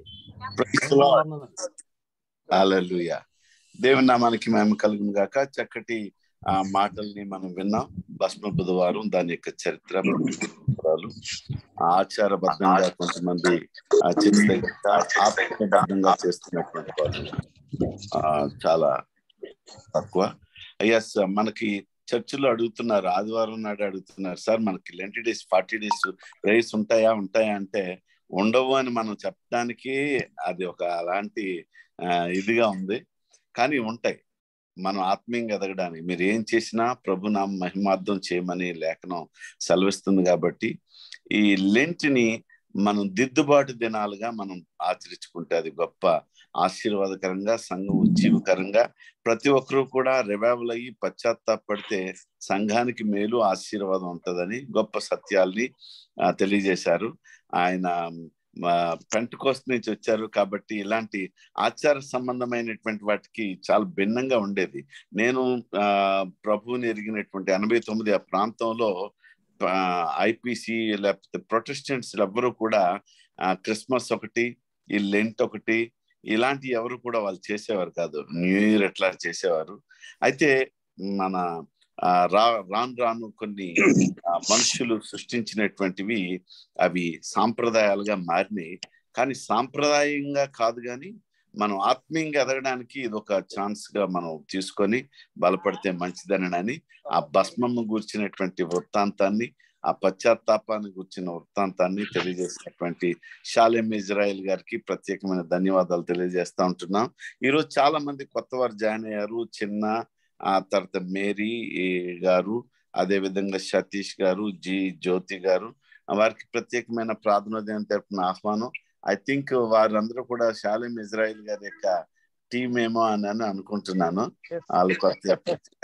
హల్లెలూయా దేవుని నామానికి మేము కలుగును గాక చక్కటి ఆ మాటల్ని మనం విన్నాం భస్మ బుధవారం దాని యొక్క చరిత్ర వివరాలు ఆచారబద్ధంగా కొంతమంది ఆ చేస్తే ఆత్మబద్ధంగా చేస్తున్నటువంటి వాళ్ళు ఆ చాలా తక్కువ ఎస్ మనకి చర్చిలో అడుగుతున్నారు ఆదివారం నాడు అడుగుతున్నారు సార్ మనకి Lenten days forty days rice ఉంటాయా ఉంటాయా అంటే ఉండవు అని మనం చెప్పడానికి అది ఒక అలాంటి ఇదిగా ఉంది కానీ ఉంటాయి మనం ఆత్మీయంగా ఎదగడానికి మీరు ఏం చేసినా ప్రభు నా మహిమార్థం చేయమని లేఖనం సెలవిస్తుంది కాబట్టి ఈ లెంట్ని మనం దిద్దుబాటు దినాలుగా మనం ఆచరించుకుంటే అది గొప్ప ఆశీర్వాదకరంగా సంఘం ఉజ్జీవకరంగా ప్రతి ఒక్కరూ కూడా రివైవల్ అయ్యి పశ్చాత్తాపడితే సంఘానికి మేలు ఆశీర్వాదం ఉంటుందని గొప్ప సత్యాల్ని తెలియజేశారు ఆయన పెంట కోస్ట్ నుంచి వచ్చారు కాబట్టి ఇలాంటి ఆచార సంబంధమైనటువంటి వాటికి చాలా భిన్నంగా ఉండేది నేను ఆ ప్రభువుని ఎరిగినటువంటి ఎనభై తొమ్మిది ఆ ప్రాంతంలో ఐపీసీ లేకపోతే ప్రొటెస్టెంట్స్ ఎవ్వరూ కూడా క్రిస్మస్ ఒకటి ఈ లెంట్ ఒకటి ఇలాంటి ఎవరు కూడా వాళ్ళు చేసేవారు కాదు న్యూ ఇయర్ ఎట్లా చేసేవారు అయితే మన రా రాను రాను కొన్ని మనుషులు సృష్టించినటువంటివి అవి సాంప్రదాయాలుగా మారినాయి కానీ సాంప్రదాయంగా కాదు కానీ మనం ఆత్మీయంగా ఎదగడానికి ఇది ఒక ఛాన్స్ గా మనం తీసుకొని బలపడితే మంచిదనని ఆ భస్మము గూర్చినటువంటి వృత్తాంతాన్ని ఆ పశ్చాత్తాపానికి వచ్చిన వృత్తాంతాన్ని తెలియజేసినటువంటి షాలెం ఇజ్రాయెల్ గారికి ప్రత్యేకమైన ధన్యవాదాలు తెలియజేస్తా ఉంటున్నాం ఈరోజు చాలా మంది కొత్త వారు జాయిన్ అయ్యారు చిన్న ఆ తర్వాత మేరీ ఈ గారు అదే విధంగా సతీష్ గారు జి జ్యోతి గారు వారికి ప్రత్యేకమైన ప్రార్థనోదయం తరపున ఆహ్వానం ఐ థింక్ వారందరూ కూడా షాలిం ఇజ్రాయిల్ గారి యొక్క టీం ఏమో అని అని అనుకుంటున్నాను వాళ్ళు కొత్త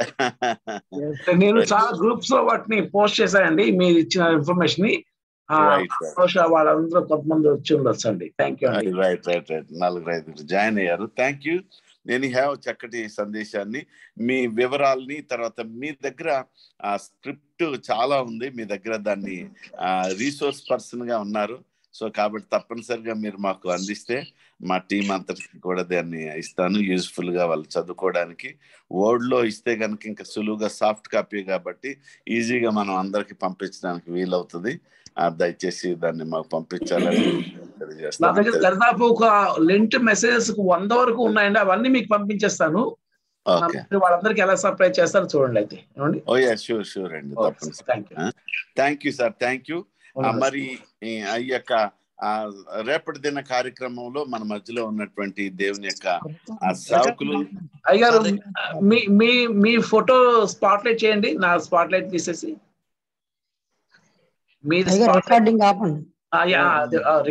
నేను చాలా గ్రూప్స్ లో వాటిని పోస్ట్ చేశానండి మీరు ఇచ్చిన ఇన్ఫర్మేషన్ ని ఆ, Right, right. బహుశా వాళ్ళందరూ కొంతమంది వచ్చి ఉండొచ్చు అండి థ్యాంక్ యూ అండి రైట్ రైట్ రైట్ నలుగురు ఐదుగురు జాయిన్ అయ్యారు థ్యాంక్ యూ నేను హ్యావ్ చక్కటి సందేశాన్ని మీ వివరాల్ని తర్వాత మీ దగ్గర ఆ స్క్రిప్ట్ చాలా ఉంది మీ దగ్గర దాన్ని రీసోర్స్ పర్సన్ గా ఉన్నారు సో కాబట్టి తప్పనిసరిగా మీరు మాకు అందిస్తే మా టీం అంతటికి కూడా దాన్ని ఇస్తాను యూజ్ఫుల్ గా వాళ్ళు చదువుకోవడానికి వర్డ్ లో ఇస్తే కనుక ఇంకా సులువుగా సాఫ్ట్ కాపీ కాబట్టి ఈజీగా మనం అందరికి పంపించడానికి వీలవుతుంది ఆ, దయచేసి దాన్ని మాకు పంపించాలని నా దగ్గర తెలియజేస్తాను దాదాపు ఒక లెంట్ మెసేజెస్ వంద వరకు ఉన్నాయండి అవన్నీ మీకు పంపించేస్తాను ఓకే మీరు వాళ్ళందరికీ ఎలా సప్లై చేస్తారో చూడండి అయితే ఏమండి ఓ యా షూర్ షూర్ అండి తప్పనిసరి thank you thank you sir thank you మరి ఈ ఆ యొక్క ఆ రేపటి దిన కార్యక్రమంలో మన మధ్యలో ఉన్నటువంటి దేవుని యొక్క ఆ సేవకులు అయ్యారు మీ మీ మీ ఫోటో స్పాట్లైట్ చేయండి నా స్పాట్లైట్ తీసేసి మీది అయ్యా spotlight- రికార్డింగ్ ఆపండి ఆ, యా, అదే, ఆ,